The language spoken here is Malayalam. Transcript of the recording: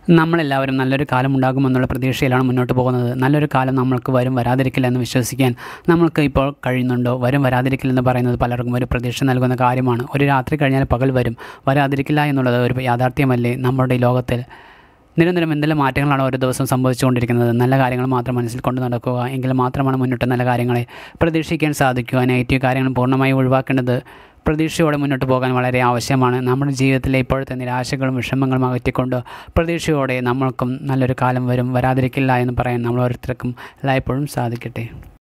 നമ്മളെല്ലാവരും നല്ലൊരു കാലം ഉണ്ടാകുമെന്നുള്ള പ്രതീക്ഷയിലാണ് മുന്നോട്ട് പോകുന്നത് നല്ലൊരു കാലം നമ്മൾക്ക് വരും വരാതിരിക്കില്ല എന്ന് വിശ്വസിക്കാൻ നമ്മൾക്ക് ഇപ്പോൾ കഴിയുന്നുണ്ടോ വരും വരാതിരിക്കില്ലെന്ന് പറയുന്നത് പലർക്കും ഒരു പ്രതീക്ഷ നൽകുന്ന കാര്യമാണ് ഒരു രാത്രി കഴിഞ്ഞാൽ പകൽ വരും വരാതിരിക്കില്ല എന്നുള്ളത് ഒരു യാഥാർത്ഥ്യമല്ലേ നമ്മുടെ ഈ ലോകത്തിൽ നിരന്തരം എന്തെല്ലാം മാറ്റങ്ങളാണ് ഓരോ ദിവസം സംഭവിച്ചുകൊണ്ടിരിക്കുന്നത് നല്ല കാര്യങ്ങൾ മാത്രം മനസ്സിൽ കൊണ്ട് നടക്കുക എങ്കിൽ മാത്രമാണ് മുന്നോട്ട് നല്ല കാര്യങ്ങളെ പ്രതീക്ഷിക്കാൻ സാധിക്കുക നെഗറ്റീവ് കാര്യങ്ങൾ പൂർണ്ണമായി ഒഴിവാക്കേണ്ടത് പ്രതീക്ഷയോടെ മുന്നോട്ട് പോകാൻ വളരെ ആവശ്യമാണ് നമ്മുടെ ജീവിതത്തിലെ ഇപ്പോഴത്തെ നിരാശകളും വിഷമങ്ങളും അകറ്റിക്കൊണ്ട് പ്രതീക്ഷയോടെ നമ്മൾക്കും നല്ലൊരു കാലം വരും വരാതിരിക്കില്ല എന്ന് പറയാൻ നമ്മൾ ഓരോരുത്തർക്കും എല്ലായ്പ്പോഴും സാധിക്കട്ടെ